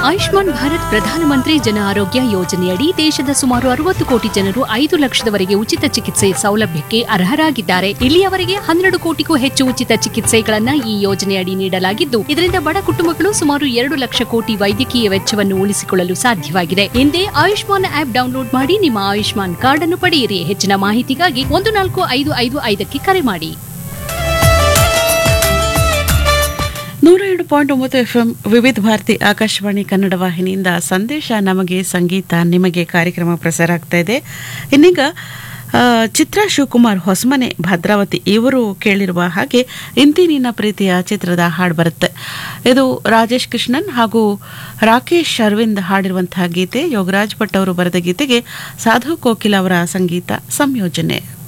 ಆಯುಷ್ಮಾನ್ ಭಾರತ್ ಪ್ರಧಾನಮಂತ್ರಿ ಜನ ಆರೋಗ್ಯ ಯೋಜನೆಯಡಿ ದೇಶದ ಸುಮಾರು ಅರವತ್ತು ಕೋಟಿ ಜನರು ಐದು ಲಕ್ಷದವರೆಗೆ ಉಚಿತ ಚಿಕಿತ್ಸೆ ಸೌಲಭ್ಯಕ್ಕೆ ಅರ್ಹರಾಗಿದ್ದಾರೆ ಇಲ್ಲಿಯವರೆಗೆ ಹನ್ನೆರಡು ಕೋಟಿಗೂ ಹೆಚ್ಚು ಉಚಿತ ಚಿಕಿತ್ಸೆಗಳನ್ನ ಈ ಯೋಜನೆಯಡಿ ನೀಡಲಾಗಿದ್ದು ಇದರಿಂದ ಬಡ ಕುಟುಂಬಗಳು ಸುಮಾರು ಎರಡು ಲಕ್ಷ ಕೋಟಿ ವೈದ್ಯಕೀಯ ವೆಚ್ಚವನ್ನು ಉಳಿಸಿಕೊಳ್ಳಲು ಸಾಧ್ಯವಾಗಿದೆ ಹಿಂದೆ ಆಯುಷ್ಮಾನ್ ಆಪ್ ಡೌನ್ಲೋಡ್ ಮಾಡಿ ನಿಮ್ಮ ಆಯುಷ್ಮಾನ್ ಕಾರ್ಡ್ ಅನ್ನು ಪಡೆಯಿರಿ ಹೆಚ್ಚಿನ ಮಾಹಿತಿಗಾಗಿ ಒಂದು ನಾಲ್ಕು ಐದು ಐದು ಐದಕ್ಕೆ ಕರೆ ಮಾಡಿ ನೂರ ಎರಡು ಪಾಯಿಂಟ್ ಒಂಬತ್ತು ಎಫ್ ಎಂ ವಿವಿಧ ಭಾರತಿ ಆಕಾಶವಾಣಿ ಕನ್ನಡ ವಾಹಿನಿಯಿಂದ ಸಂದೇಶ ನಮಗೆ ಸಂಗೀತ ನಿಮಗೆ ಕಾರ್ಯಕ್ರಮ ಪ್ರಸಾರ ಆಗ್ತಾ ಇದೆ ಇನ್ನೀಗ ಆ, ಚಿತ್ರಾ ಶಿವಕುಮಾರ್ ಹೊಸಮನೆ ಭದ್ರಾವತಿ ಇವರು ಕೇಳಿರುವ ಹಾಗೆ ಇಂತಿ ನಿನ್ನ ಪ್ರೀತಿಯ ಚಿತ್ರದ ಹಾಡು ಬರುತ್ತೆ ಇದು ರಾಜೇಶ್ ಕೃಷ್ಣನ್ ಹಾಗೂ ರಾಕೇಶ್ ಅರವಿಂದ್ ಹಾಡಿರುವಂತಹ ಗೀತೆ ಯೋಗರಾಜ್ ಭಟ್ ಅವರು ಬರೆದ ಗೀತೆಗೆ ಸಾಧು ಕೋಕಿಲ ಅವರ ಸಂಗೀತ ಸಂಯೋಜನೆ